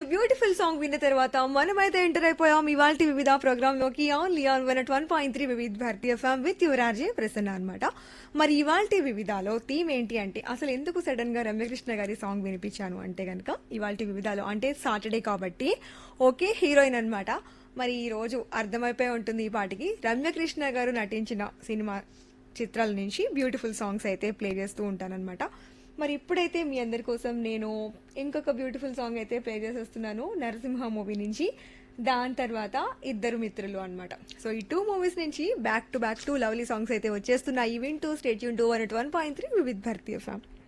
beautiful song విన్న తర్వాత మనమైతే ఎంటర్ అయిపోయాం ఇవాళ వివిధ ప్రోగ్రామ్ లోకి only on one one point three Vividh Bharati ఫ్యామ్ విత్ యువరాజే ప్రసన్న అనమాట మరి ఇవాళ వివిధాలో థీమ్ ఏంటి అంటే అసలు ఎందుకు సడన్ గా రమ్యకృష్ణ గారి సాంగ్ వినిపించాను అంటే గనక ఇవాళ వివిధాలో అంటే సాటర్డే కాబట్టి ఓకే హీరోయిన్ అన్నమాట మరి ఈ రోజు అర్థమైపోయి ఉంటుంది ఈ పాటికి రమ్యకృష్ణ గారు నటించిన సినిమా చిత్రాల నుంచి బ్యూటిఫుల్ సాంగ్స్ అయితే ప్లే చేస్తూ ఉంటానన్నమాట మరి ఇప్పుడైతే మీ అందరి కోసం నేను ఇంకొక బ్యూటిఫుల్ సాంగ్ అయితే ప్లే చేసేస్తున్నాను నరసింహ మూవీ నుంచి దాని తర్వాత ఇద్దరు మిత్రులు అన్నమాట సో ఈ టూ మూవీస్ నుంచి back to back two lovely songs అయితే వచ్చేస్తున్నాయి వింటూ స్టేట్ యూన్ to one one point three Vividh Bharati ఫ్యామ్